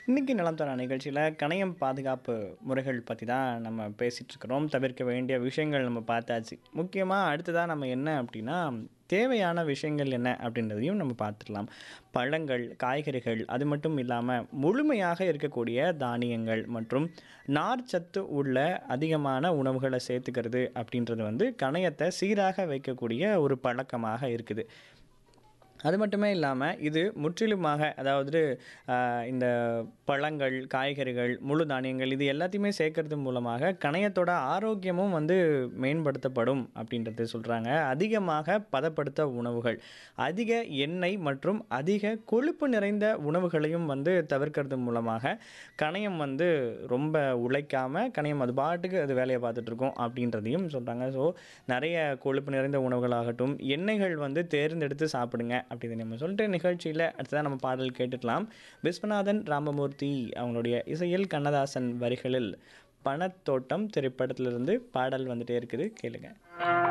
இன்னைக்கு நலம் தர நிகழ்ச்சியில் கணையம் பாதுகாப்பு முறைகள் பற்றி தான் நம்ம பேசிகிட்டு இருக்கிறோம் தவிர்க்க வேண்டிய விஷயங்கள் நம்ம பார்த்தாச்சு முக்கியமாக அடுத்ததாக நம்ம என்ன அப்படின்னா தேவையான விஷயங்கள் என்ன அப்படின்றதையும் நம்ம பார்த்துடலாம் பழங்கள் காய்கறிகள் அது மட்டும் இல்லாமல் முழுமையாக இருக்கக்கூடிய தானியங்கள் மற்றும் நார்ச்சத்து உள்ள அதிகமான உணவுகளை சேர்த்துக்கிறது அப்படின்றது வந்து கணையத்தை சீராக வைக்கக்கூடிய ஒரு பழக்கமாக இருக்குது அது மட்டுமே இல்லாமல் இது முற்றிலுமாக அதாவது ஆஹ், இந்த பழங்கள் காய்கறிகள் முழு தானியங்கள் இது எல்லாத்தையுமே சேர்க்கறது மூலமாக கணையத்தோட ஆரோக்கியமும் வந்து மேம்படுத்தப்படும் அப்படின்றது சொல்கிறாங்க அதிகமாக பதப்படுத்த உணவுகள் அதிக எண்ணெய் மற்றும் அதிக கொழுப்பு நிறைந்த உணவுகளையும் வந்து தவிர்க்கிறது மூலமாக கணையம் வந்து ரொம்ப உழைக்காமல் கணையம் அது பாட்டுக்கு அது வேலையை பார்த்துட்டு இருக்கும் அப்படின்றதையும் சொல்கிறாங்க ஸோ நிறைய கொழுப்பு நிறைந்த உணவுகளாகட்டும் எண்ணெய்கள் வந்து தேர்ந்தெடுத்து சாப்பிடுங்க அப்படின்னு நம்ம சொல்லிட்டு நிகழ்ச்சியில் அடுத்ததான் நம்ம பாடல் கேட்டுக்கலாம் விஸ்வநாதன் ராமமூர்த்தி அவங்களுடைய இசையில் கண்ணதாசன் வரிகளில் பணத்தோட்டம் திரைப்படத்திலிருந்து பாடல் வந்துட்டே இருக்குது கேளுங்க